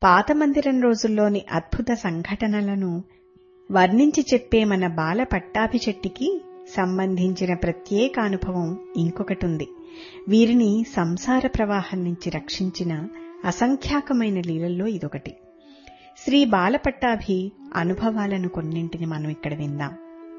పాత మందిరం రోజుల్లోని అద్భుత సంఘటనలను వర్ణించి చెప్పే మన బాల పట్టాభి చెట్టికి సంబంధించిన ప్రత్యేక అనుభవం ఇంకొకటుంది వీరిని సంసార ప్రవాహం నుంచి రక్షించిన అసంఖ్యాకమైన లీలల్లో ఇదొకటి శ్రీ బాలపట్టాభి అనుభవాలను కొన్నింటిని మనం ఇక్కడ విందాం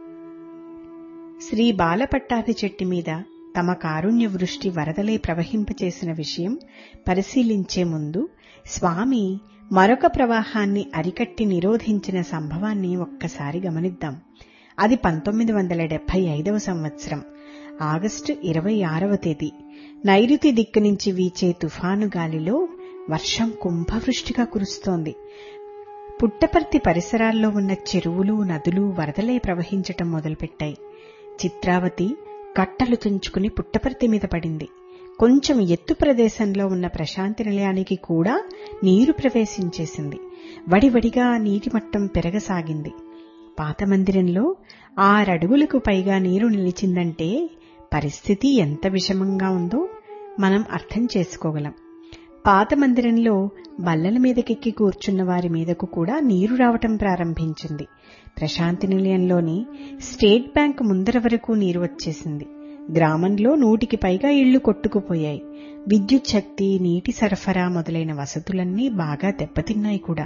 శ్రీ బాలపట్టాభి చెట్టి మీద తమ కారుణ్య వృష్టి వరదలై ప్రవహింపచేసిన విషయం పరిశీలించే ముందు స్వామి మరొక ప్రవాహాన్ని అరికట్టి నిరోధించిన సంభవాన్ని ఒక్కసారి గమనిద్దాం అది పంతొమ్మిది వందల డెబ్బై ఐదవ సంవత్సరం ఆగస్టు ఇరవై ఆరవ తేదీ నైరుతి దిక్కు నుంచి వీచే తుఫాను గాలిలో వర్షం కుంభవృష్టిగా కురుస్తోంది పుట్టపర్తి పరిసరాల్లో ఉన్న చెరువులు నదులు వరదలై ప్రవహించటం మొదలుపెట్టాయి చిత్రావతి కట్టలు తుంచుకుని పుట్టపర్తి మీద పడింది కొంచెం ఎత్తు ప్రదేశంలో ఉన్న ప్రశాంతి నిలయానికి కూడా నీరు ప్రవేశించేసింది వడివడిగా నీటి మట్టం పెరగసాగింది పాత మందిరంలో ఆరడుగులకు పైగా నీరు నిలిచిందంటే పరిస్థితి ఎంత విషమంగా ఉందో మనం అర్థం చేసుకోగలం పాత మందిరంలో బల్లల మీదకెక్కి కూర్చున్న వారి మీదకు కూడా నీరు రావటం ప్రారంభించింది ప్రశాంతి నిలయంలోని స్టేట్ బ్యాంక్ ముందర వరకు నీరు వచ్చేసింది గ్రామంలో నూటికి పైగా ఇళ్లు కొట్టుకుపోయాయి విద్యుత్ శక్తి నీటి సరఫరా మొదలైన వసతులన్నీ బాగా దెబ్బతిన్నాయి కూడా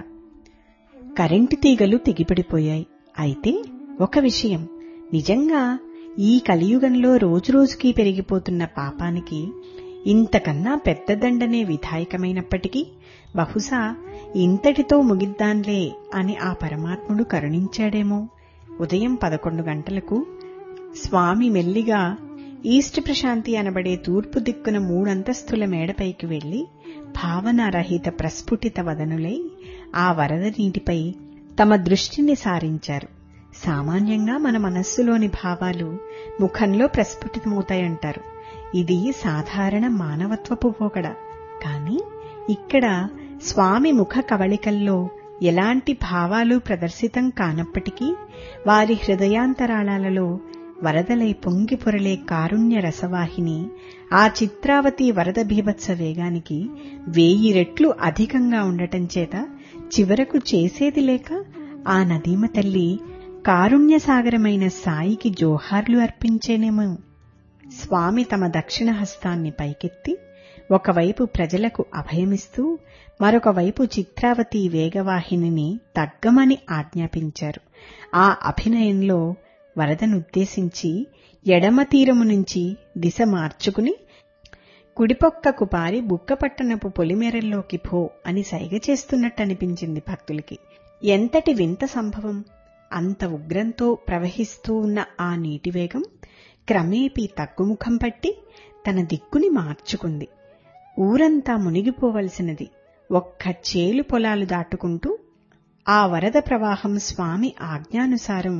కరెంటు తీగలు తెగిపడిపోయాయి అయితే ఒక విషయం నిజంగా ఈ కలియుగంలో రోజురోజుకీ పెరిగిపోతున్న పాపానికి ఇంతకన్నా పెద్ద దండనే విధాయకమైనప్పటికీ బహుశా ఇంతటితో ముగిద్దాన్లే అని ఆ పరమాత్ముడు కరుణించాడేమో ఉదయం పదకొండు గంటలకు స్వామి మెల్లిగా ఈస్ట్ ప్రశాంతి అనబడే తూర్పు దిక్కున మూడంతస్తుల మేడపైకి వెళ్లి భావనారహిత ప్రస్ఫుటిత వదనులై ఆ వరద నీటిపై తమ దృష్టిని సారించారు సామాన్యంగా మన మనస్సులోని భావాలు ముఖంలో ప్రస్ఫుటితమవుతాయంటారు ఇది సాధారణ మానవత్వపు పోకడ కాని ఇక్కడ స్వామి ముఖ కవళికల్లో ఎలాంటి భావాలు ప్రదర్శితం కానప్పటికీ వారి హృదయాంతరాళాలలో వరదలై పొంగి పొరలే కారుణ్య రసవాహిని ఆ చిత్రావతి వరద బీభత్స వేగానికి వేయి రెట్లు అధికంగా ఉండటం చేత చివరకు చేసేది లేక ఆ నదీమ తల్లి కారుణ్యసాగరమైన సాయికి జోహార్లు అర్పించేనేమో స్వామి తమ దక్షిణ హస్తాన్ని పైకెత్తి ఒకవైపు ప్రజలకు అభయమిస్తూ మరొక వైపు చిత్రావతి వేగవాహినిని తగ్గమని ఆజ్ఞాపించారు ఆ అభినయంలో వరదనుద్దేశించి ఎడమ తీరము నుంచి దిశ మార్చుకుని కుడిపొక్కకు పారి బుక్కపట్టణపు పొలిమేరల్లోకి పో అని సైగ చేస్తున్నట్టు అనిపించింది భక్తులకి ఎంతటి వింత సంభవం అంత ఉగ్రంతో ప్రవహిస్తూ ఉన్న ఆ నీటి వేగం క్రమేపీ తగ్గుముఖం పట్టి తన దిక్కుని మార్చుకుంది ఊరంతా మునిగిపోవలసినది ఒక్క చేలు పొలాలు దాటుకుంటూ ఆ వరద ప్రవాహం స్వామి ఆజ్ఞానుసారం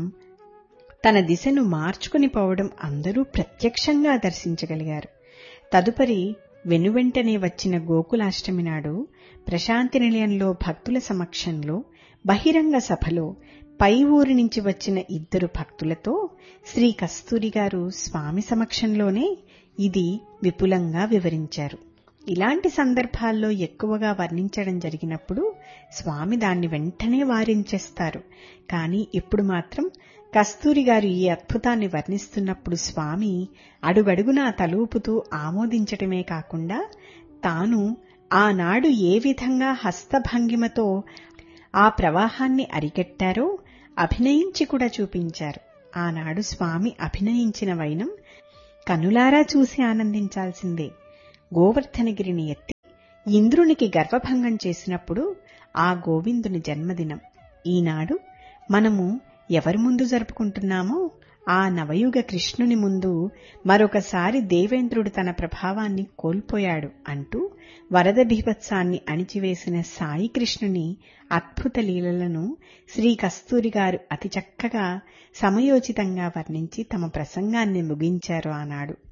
తన దిశను మార్చుకుని పోవడం అందరూ ప్రత్యక్షంగా దర్శించగలిగారు తదుపరి వెనువెంటనే వచ్చిన గోకులాష్టమి నాడు ప్రశాంతి నిలయంలో భక్తుల సమక్షంలో బహిరంగ సభలో పై ఊరి నుంచి వచ్చిన ఇద్దరు భక్తులతో శ్రీ కస్తూరి గారు స్వామి సమక్షంలోనే ఇది విపులంగా వివరించారు ఇలాంటి సందర్భాల్లో ఎక్కువగా వర్ణించడం జరిగినప్పుడు స్వామి దాన్ని వెంటనే వారించేస్తారు కానీ ఇప్పుడు మాత్రం కస్తూరి గారు ఈ అద్భుతాన్ని వర్ణిస్తున్నప్పుడు స్వామి అడుగడుగునా తలూపుతూ ఆమోదించటమే కాకుండా తాను ఆనాడు ఏ విధంగా హస్తభంగిమతో ఆ ప్రవాహాన్ని అరికెట్టారో అభినయించి కూడా చూపించారు ఆనాడు స్వామి అభినయించిన వైనం కనులారా చూసి ఆనందించాల్సిందే గోవర్ధనగిరిని ఎత్తి ఇంద్రునికి గర్వభంగం చేసినప్పుడు ఆ గోవిందుని జన్మదినం ఈనాడు మనము ఎవరి ముందు జరుపుకుంటున్నామో ఆ నవయుగ కృష్ణుని ముందు మరొకసారి దేవేంద్రుడు తన ప్రభావాన్ని కోల్పోయాడు అంటూ వరద బీభత్సాన్ని అణిచివేసిన సాయి కృష్ణుని అద్భుత లీలలను శ్రీ కస్తూరి గారు అతి చక్కగా సమయోచితంగా వర్ణించి తమ ప్రసంగాన్ని ముగించారు ఆనాడు